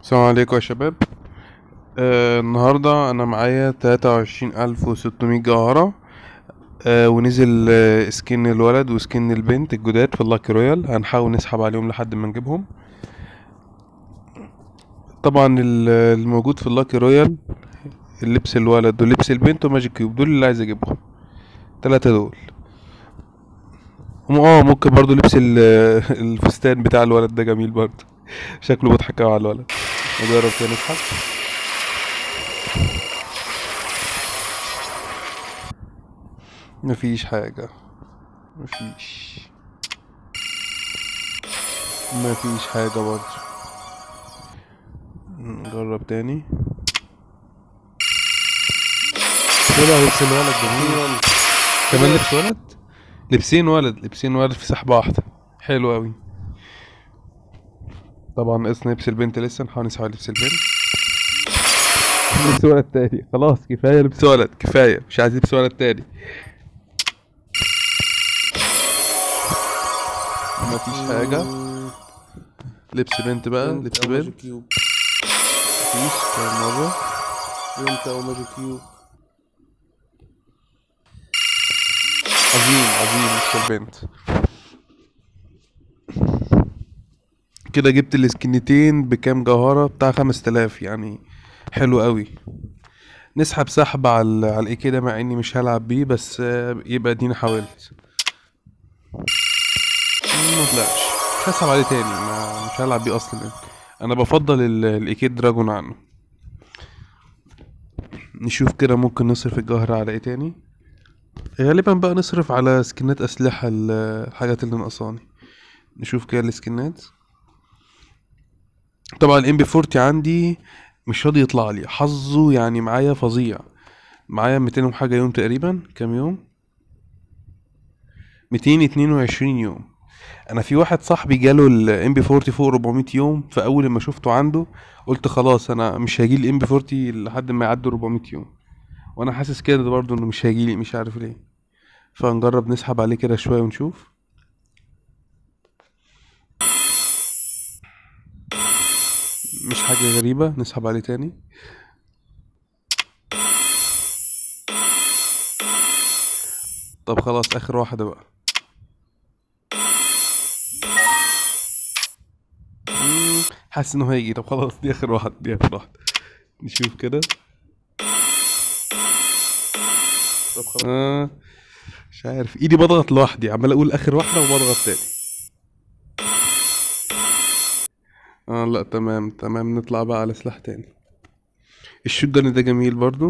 السلام عليكم يا شباب آه النهاردة أنا معايا تلاتة وعشرين ألف وستمية جوهرة آه ونزل آه سكين الولد وسكين البنت الجداد في اللاكي رويال هنحاول نسحب عليهم لحد ما نجيبهم طبعا ال- الموجود في اللاكي رويال اللبس الولد ولبس البنت وماجيك كيوب دول اللي عايز اجيبهم تلاتة دول وم- اه ممكن برضو لبس ال- الفستان بتاع الولد ده جميل برضو شكله بيضحك اوي على الولد نجرب كده نسحب مفيش حاجة مفيش مفيش حاجة برضو نجرب تاني طلع لبس الولد جميل كمان لبس ولد لبسين ولد لبسين ولد في سحبة واحدة حلو أوي طبعا ناقصنا لبس البنت لسه نحاول نسحب على لبس البنت لبس ولد تاني خلاص كفاية لبس ولد كفاية مش عايز لبس ولد تاني مفيش حاجة لبس بنت بقى لبس أو ماجيك بنت كيوب مفيش كمان مرة بنت او ماجيك كيوب عظيم عظيم لبس البنت كده جبت السكنتين بكام جوهرة بتاع خمس تلاف يعني حلو قوي نسحب سحب على ال- على الايه كده مع اني مش هلعب بيه بس آه، يبقى اديني حاولت ما طلعش مش هسحب عليه تاني ما مش هلعب بيه اصلا انا بفضل ال- الايكيد دراجون عنه نشوف كده ممكن نصرف الجوهرة على ايه تاني غالبا بقى نصرف على سكنات اسلحة ال- الحاجات اللي ناقصاني نشوف كده السكنات طبعا الام بي 40 عندي مش راضي يطلع لي حظه يعني معايا فظيع معايا 200 وحاجة يوم تقريبا كام يوم 222 يوم انا في واحد صاحبي جاله الام بي 40 فوق 400 يوم فاول ما شفته عنده قلت خلاص انا مش هيجي الام بي 40 لحد ما يعدي 400 يوم وانا حاسس كده برضه انه مش هيجي لي مش عارف ليه فنجرب نسحب عليه كده شويه ونشوف مش حاجه غريبه نسحب عليه تاني طب خلاص اخر واحده بقى مم، حاسس انه هيجي طب خلاص دي اخر واحده دي اخر واحده نشوف كده طب خلاص آه مش عارف ايدي بضغط لوحدي عمال اقول اخر واحده وبضغط تاني اه لا تمام تمام نطلع بقى على سلاح تاني الشوتجن ده جميل برضو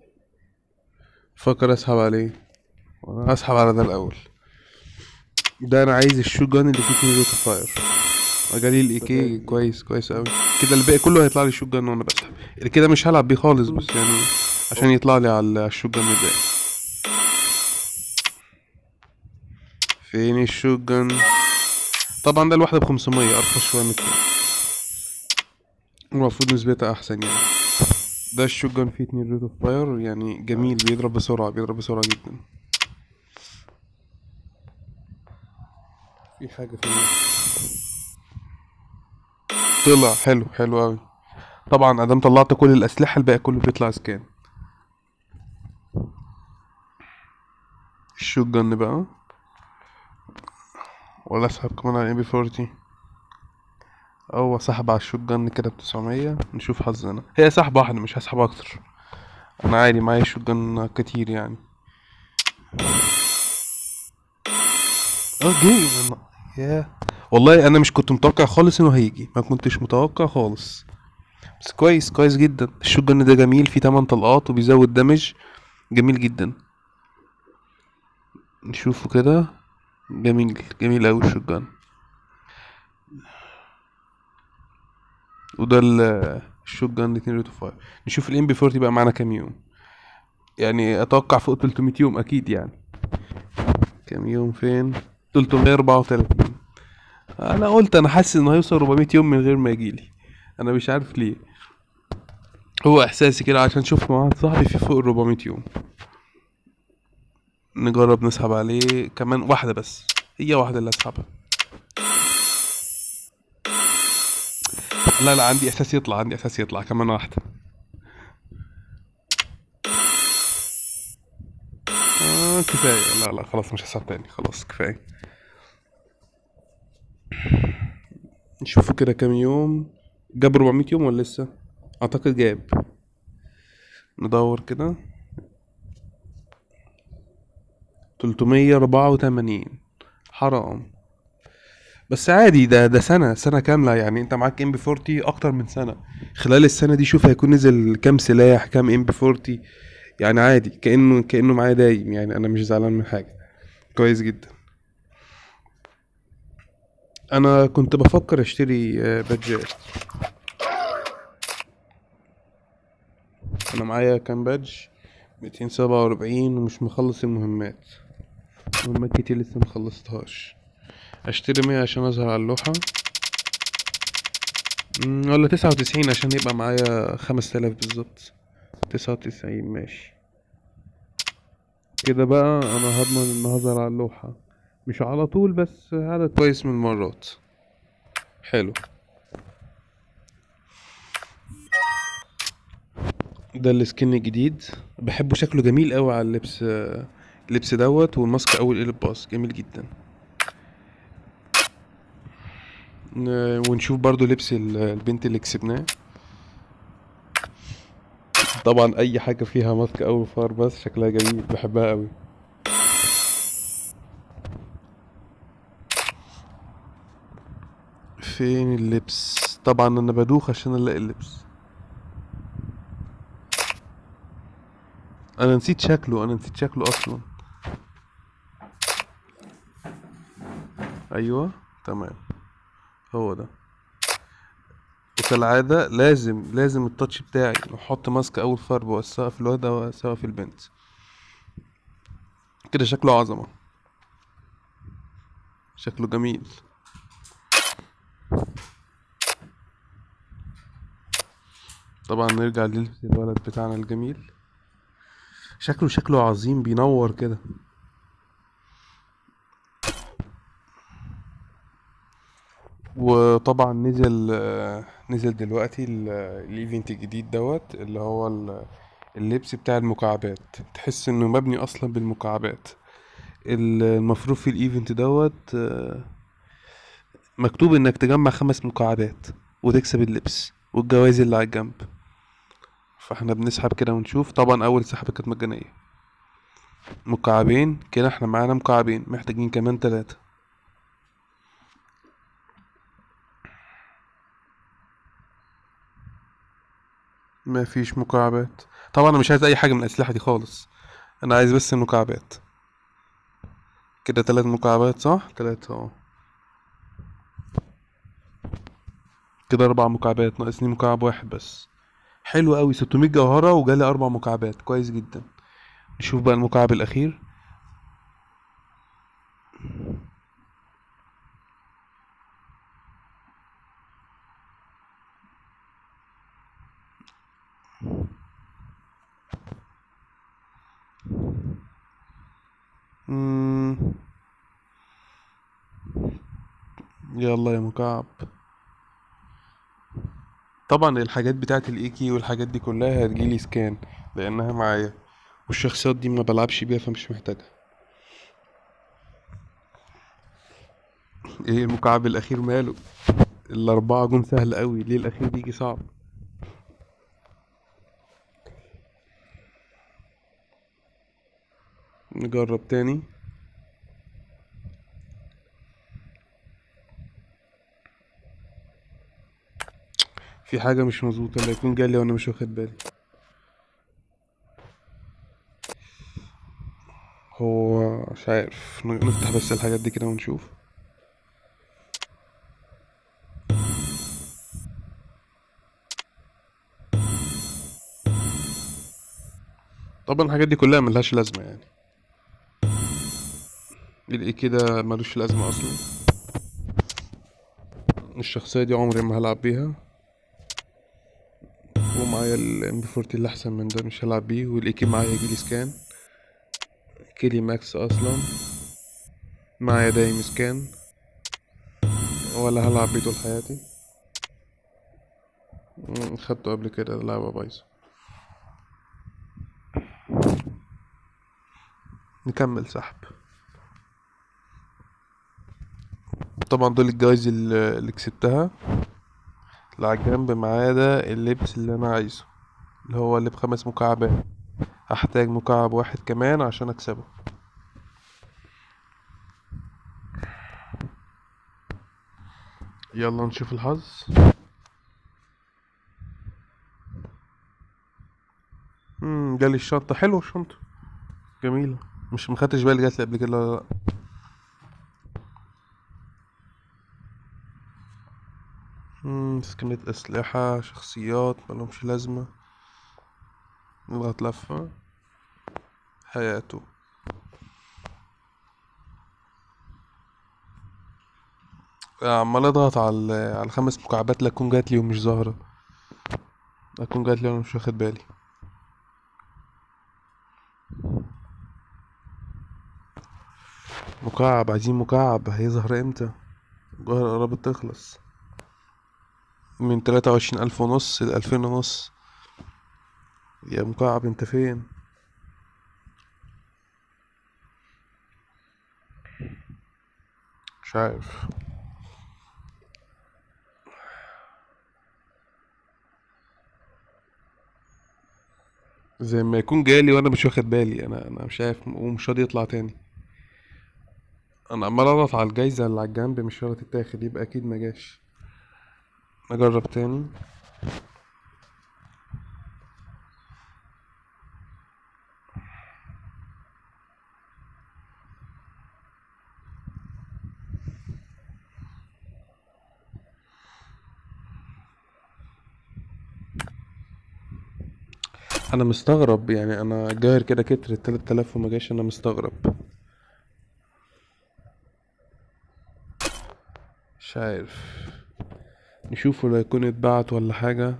فكر اسحب عليه هسحب على ده الاول ده انا عايز الشوتجن اللي فيه اتنين روت فاير جالي الاي كي كويس كويس قوي كده الباقي كله هيطلع لي شوتجن وانا بسحب اللي كده مش هلعب بيه خالص بس يعني عشان يطلع لي على الشوتجن الباقي فين الشوتجن طبعا ده الواحدة بخمسمية أرخص شوية من التاني المفروض نسبتها أحسن يعني ده الشوتجن فيه اتنين ريت اوف فاير يعني جميل بيضرب بسرعة بيضرب بسرعة جدا في حاجة في طلع حلو حلو أوي طبعا ادام طلعت كل الأسلحة الباقي كله بيطلع سكان الشوتجن بقى ولا اسحب كمان على ام بي 40 او سحب على الشوتجن كده بتسعمية نشوف حظنا هي سحبة واحدة مش هسحب اكتر انا عادي معايا شوتجن كتير يعني اه جه أنا- ياه والله انا مش كنت متوقع خالص انه هيجي ما كنتش متوقع خالص بس كويس كويس جدا الشوتجن ده جميل فيه 8 طلقات وبيزود دمج جميل جدا نشوفه كده جميل جميل اوي الشوتجن وده ال- الشوتجن اتنين ريت اوف فاير نشوف الام بي 40 بقى معانا كام يوم يعني اتوقع فوق 300 يوم اكيد يعني كام يوم فين 334 انا قلت انا حاسس انه هيوصل 400 يوم من غير ما يجيلي انا مش عارف ليه هو احساسي كده عشان شفت مع واحد صاحبي في فوق 400 يوم نجرب نسحب عليه كمان واحدة بس هي واحدة اللي هسحبها لا لا عندي احساس يطلع عندي احساس يطلع كمان واحدة آه كفاية لا لا خلاص مش هسحب تاني خلاص كفاية نشوفه كده كام يوم جاب 400 يوم ولا لسه اعتقد جاب ندور كده 384 حرام بس عادي ده ده سنة سنة كاملة يعني انت معاك ام بي 40 اكتر من سنة خلال السنة دي شوف هيكون نزل كام سلاح كام ام بي 40 يعني عادي كأنه كأنه معايا دايم يعني انا مش زعلان من حاجة كويس جدا انا كنت بفكر اشتري آه، بادجات انا معايا كام بادج 247 ومش مخلص المهمات مهمات كتير لسه مخلصتهاش اشتري 100 عشان اظهر على اللوحة مم، ولا 99 عشان يبقى معايا 5000 بالظبط 99 ماشي كده بقى انا هضمن ان هظهر على اللوحة مش على طول بس عدد كويس من المرات حلو ده السكن الجديد بحبه شكله جميل قوي على اللبس آه، اللبس دوت والماسك اول قلب باص جميل جدا ن- ونشوف برضو لبس ال- البنت اللي كسبناه طبعا اي حاجه فيها ماسك او فار بس شكلها جميل بحبها قوي فين اللبس طبعا انا بدوخ عشان الاقي اللبس انا نسيت شكله انا نسيت شكله اصلا ايوه تمام هو ده وكالعادة لازم لازم التاتش بتاعي نحط ماسك اول فرد وسواء في الواد او سواء في البنت كده شكله عظمة شكله جميل طبعا نرجع للبس الولد بتاعنا الجميل شكله شكله عظيم بينور كده وطبعا نزل آه، نزل دلوقتي ال- الايفنت الجديد دوت اللي هو ال- اللبس بتاع المكعبات تحس انه مبني اصلا بالمكعبات ال- المفروض في الايفنت دوت آه، مكتوب انك تجمع خمس مكعبات وتكسب اللبس والجوائز اللي على الجنب فاحنا بنسحب كده ونشوف طبعا اول سحبة كانت مجانية مكعبين كده احنا معانا مكعبين محتاجين كمان تلاتة ما فيش مكعبات طبعا انا مش عايز اي حاجة من الاسلحة دي خالص انا عايز بس المكعبات كده تلات مكعبات صح تلاتة اه كده اربع مكعبات ناقصني مكعب واحد بس حلو قوي 600 جوهرة وجالي اربع مكعبات كويس جدا نشوف بقى المكعب الاخير مم. يلا يا مكعب طبعا الحاجات بتاعت الايكي والحاجات دي كلها هتجيلي سكان لانها معايا والشخصيات دي ما بلعبش بيها فمش محتاجها ايه المكعب الاخير ماله الاربعة جون سهل قوي ليه الاخير بيجي صعب نجرب تاني في حاجة مش مظبوطة اللي يكون جالي وانا مش واخد بالي هو مش عارف ن- نفتح بس الحاجات دي كده ونشوف طبعا الحاجات دي كلها ملهاش لازمة يعني الايه كده ملوش لازمة اصلا الشخصية دي عمري ما هلعب بيها ومعايا الام بي 40 اللي احسن من ده مش هلعب بيه والايكي معايا يجيلي سكان كيلي ماكس اصلا معايا دايم سكان ولا هلعب بيه طول حياتي مم، خدته قبل كده اللعبة بايظة نكمل سحب طبعا دول الجوايز اللي اللي كسبتها اللي على الجنب معايا ده اللبس اللي انا عايزه اللي هو اللي بخمس مكعبات هحتاج مكعب واحد كمان عشان اكسبه يلا نشوف الحظ امم جالي الشنطة حلوة الشنطة جميلة مش مخدتش بالي جاتلي قبل كده ولا لا امم سكنة أسلحة شخصيات ملهمش لازمة نضغط لفة حياته عمال اضغط على على الخمس مكعبات لا تكون جاتلي ومش ظاهرة لا تكون جاتلي وانا مش واخد بالي مكعب عايزين مكعب هيظهر امتى الجوهرة قربت تخلص من تلاتة وعشرين ألف ونص لألفين ونص يا مكعب انت فين مش عارف زي ما يكون جالي وانا مش واخد بالي انا انا مش عارف ومش راضي يطلع تاني انا عمال اضغط على الجايزة اللي على الجنب مش راضي تتاخد يبقى اكيد ما جاش نجرب تاني انا مستغرب يعني انا جاهر كده كتر التلات آلاف وما جاش انا مستغرب مش عارف نشوفه لو يكون اتبعت ولا حاجة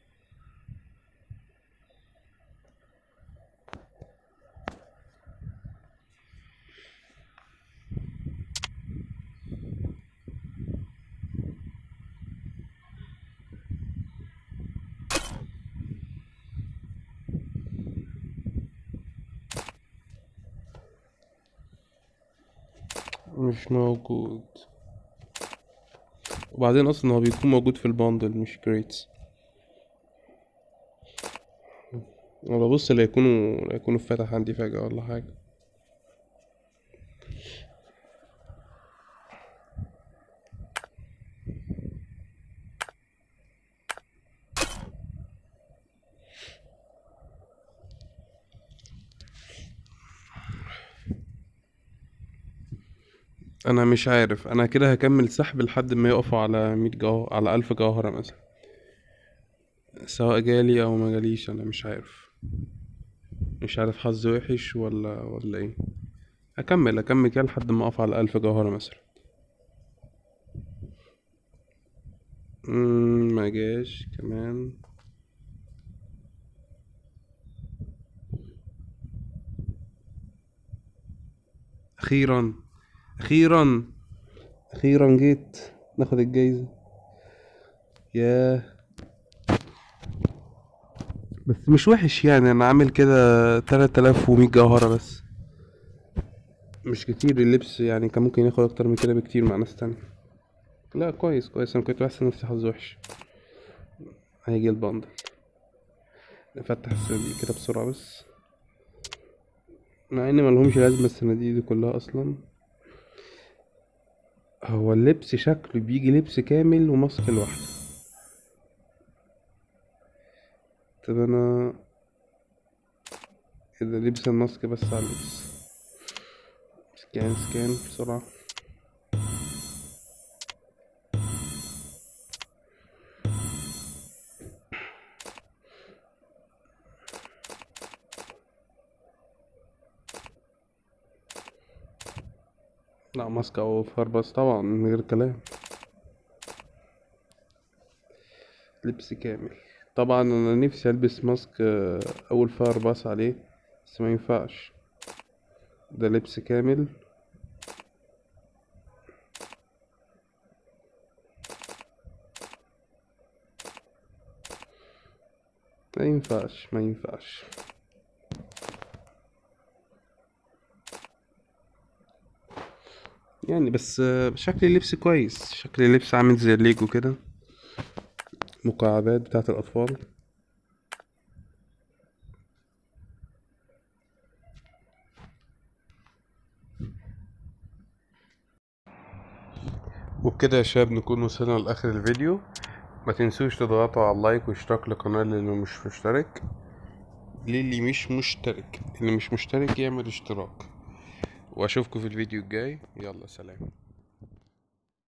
مش موجود وبعدين اصلا هو بيكون موجود في الباندل مش كريتس انا ببص لا يكونوا لا يكونوا فتح عندي فجأة ولا حاجة انا مش عارف انا كده هكمل سحب لحد ما يقفوا على مية جوهر على ألف جوهرة مثلا سواء جالي او ما جاليش انا مش عارف مش عارف حظ وحش ولا ولا ايه هكمل اكمل كده لحد ما اقف على ألف جوهرة مثلا مم، ما جاش كمان اخيرا اخيرا اخيرا جيت ناخد الجايزة ياه بس مش وحش يعني انا عامل كده تلات الاف ومية جوهرة بس مش كتير اللبس يعني كان ممكن ياخد اكتر من كده بكتير مع ناس تانية لا كويس كويس انا كنت بحس نفسي حظ وحش هيجي البندل نفتح الصناديق كده بسرعة بس مع ان ملهمش لازمة الصناديق دي كلها اصلا هو اللبس شكله بيجي لبس كامل وماسك لوحده طب انا كده لبس الماسك بس على اللبس سكان سكان بسرعة لا ماسك او فربس طبعا من غير كلام لبس كامل طبعا انا نفسي البس ماسك آه، اول فار باص عليه بس ما ينفعش ده لبس كامل ما ينفعش ما ينفعش يعني بس آه، شكل اللبس كويس شكل اللبس عامل زي الليجو كده مكعبات بتاعت الأطفال وبكده يا شباب نكون وصلنا لآخر الفيديو ما تنسوش تضغطوا على اللايك واشتراك للقناة اللي مش مشترك للي مش مشترك اللي مش مشترك يعمل اشتراك واشوفكم في الفيديو الجاي يلا سلام